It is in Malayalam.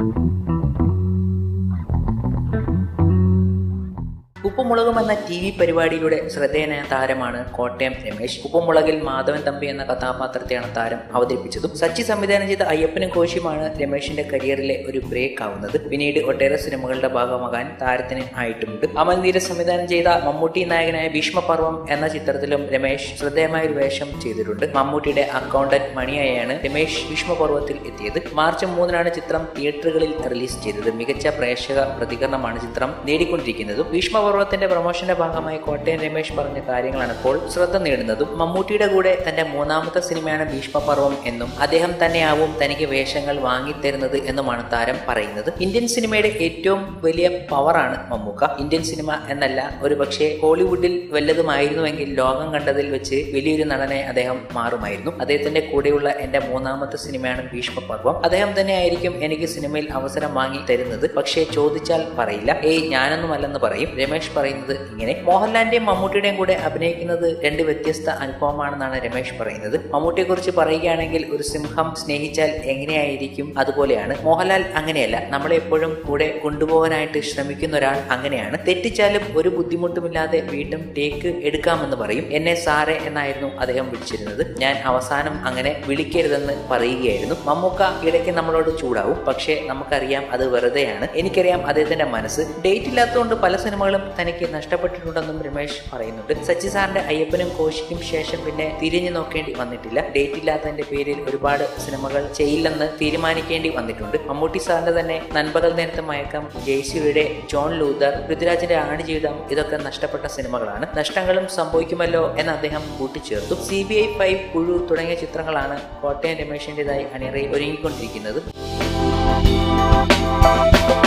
ഉപ്പുമുളകും എന്ന ടി വി പരിപാടിയിലൂടെ ശ്രദ്ധേയനായ താരമാണ് കോട്ടയം രമേശ് ഉപ്പുമുളകിൽ മാധവൻ തമ്പി എന്ന കഥാപാത്രത്തെയാണ് താരം അവതരിപ്പിച്ചതും സച്ചി സംവിധാനം ചെയ്ത അയ്യപ്പനും കോശിയുമാണ് രമേശിന്റെ കരിയറിലെ ഒരു ബ്രേക്ക് ആവുന്നത് പിന്നീട് ഒട്ടേറെ സിനിമകളുടെ ഭാഗമാകാൻ താരത്തിന് ആയിട്ടുമുണ്ട് അമൽ നീര സംവിധാനം ചെയ്ത മമ്മൂട്ടി നായകനായ ഭീഷ്മപർവം എന്ന ചിത്രത്തിലും രമേശ് ശ്രദ്ധേയമായ ഒരു വേഷം ചെയ്തിട്ടുണ്ട് മമ്മൂട്ടിയുടെ അക്കൗണ്ടന്റ് മണിയായാണ് രമേശ് ഭീഷ്മപർവത്തിൽ എത്തിയത് മാർച്ച് മൂന്നിനാണ് ചിത്രം തിയേറ്ററുകളിൽ റിലീസ് ചെയ്തത് മികച്ച പ്രേക്ഷക പ്രതികരണമാണ് ചിത്രം നേടിക്കൊണ്ടിരിക്കുന്നതും ഭീഷ്മപർവത്തിന്റെ പ്രൊമോഷന്റെ ഭാഗമായി കോട്ടയം രമേശ് പറഞ്ഞ കാര്യങ്ങളാണ് ഇപ്പോൾ ശ്രദ്ധ നേടുന്നതും മമ്മൂട്ടിയുടെ കൂടെ തന്റെ മൂന്നാമത്തെ സിനിമയാണ് ഭീഷ്മപർവം എന്നും അദ്ദേഹം തന്നെയാവും തനിക്ക് വേഷങ്ങൾ വാങ്ങിത്തരുന്നത് എന്നുമാണ് താരം പറയുന്നത് ഇന്ത്യൻ സിനിമയുടെ ഏറ്റവും വലിയ പവറാണ് മമ്മൂക്ക ഇന്ത്യൻ സിനിമ എന്നല്ല ഒരു പക്ഷേ ഹോളിവുഡിൽ വല്ലതുമായിരുന്നുവെങ്കിൽ ലോകം കണ്ടതിൽ വെച്ച് വലിയൊരു നടനെ അദ്ദേഹം മാറുമായിരുന്നു അദ്ദേഹത്തിന്റെ കൂടെയുള്ള എന്റെ മൂന്നാമത്തെ സിനിമയാണ് ഭീഷ്മപർവം അദ്ദേഹം തന്നെ ആയിരിക്കും എനിക്ക് സിനിമയിൽ അവസരം വാങ്ങി തരുന്നത് പക്ഷേ ചോദിച്ചാൽ പറയില്ല ഏയ് ഞാനൊന്നുമല്ലെന്ന് പറയും രമേശ് പറയുന്നത് ഇങ്ങനെ മോഹൻലാലിന്റെയും മമ്മൂട്ടിയുടെയും കൂടെ അഭിനയിക്കുന്നത് രണ്ട് വ്യത്യസ്ത അനുഭവമാണെന്നാണ് രമേശ് പറയുന്നത് മമ്മൂട്ടിയെ കുറിച്ച് പറയുകയാണെങ്കിൽ ഒരു സിംഹം സ്നേഹിച്ചാൽ എങ്ങനെയായിരിക്കും അതുപോലെയാണ് മോഹൻലാൽ അങ്ങനെയല്ല നമ്മളെ എപ്പോഴും കൂടെ കൊണ്ടുപോകാനായിട്ട് ശ്രമിക്കുന്ന ഒരാൾ അങ്ങനെയാണ് തെറ്റിച്ചാലും ഒരു ബുദ്ധിമുട്ടുമില്ലാതെ വീണ്ടും ടേക്ക് എടുക്കാമെന്ന് പറയും എന്നെ സാറെ എന്നായിരുന്നു അദ്ദേഹം വിളിച്ചിരുന്നത് ഞാൻ അവസാനം അങ്ങനെ വിളിക്കരുതെന്ന് പറയുകയായിരുന്നു മമ്മൂക്ക ഇടയ്ക്ക് നമ്മളോട് ചൂടാവും പക്ഷേ നമുക്കറിയാം അത് വെറുതെയാണ് എനിക്കറിയാം അദ്ദേഹത്തിന്റെ മനസ്സ് ഡേറ്റ് ഇല്ലാത്തതുകൊണ്ട് പല സിനിമകളും തനിക്ക് നഷ്ടപ്പെട്ടിട്ടുണ്ടെന്നും രമേശ് പറയുന്നുണ്ട് സച്ചി സാറിന്റെ അയ്യപ്പനും കോശിക്കും ശേഷം പിന്നെ തിരിഞ്ഞു നോക്കേണ്ടി വന്നിട്ടില്ല ഡേറ്റ് ഇല്ലാത്തതിന്റെ പേരിൽ ഒരുപാട് സിനിമകൾ ചെയ്യില്ലെന്ന് തീരുമാനിക്കേണ്ടി വന്നിട്ടുണ്ട് മമ്മൂട്ടി സാറിന്റെ തന്നെ നൻപകൽ നേരത്തെ മയക്കം ജെയ്സിയുടെ ജോൺ ലൂതർ പൃഥ്വിരാജിന്റെ ആടുജീവിതം ഇതൊക്കെ നഷ്ടപ്പെട്ട സിനിമകളാണ് നഷ്ടങ്ങളും സംഭവിക്കുമല്ലോ എന്ന് അദ്ദേഹം കൂട്ടിച്ചേർത്തു സി ബി ഐ ഫൈവ് പുഴു തുടങ്ങിയ ചിത്രങ്ങളാണ് കോട്ടയം രമേശിന്റേതായി അണിയറയിൽ ഒരുങ്ങിക്കൊണ്ടിരിക്കുന്നത്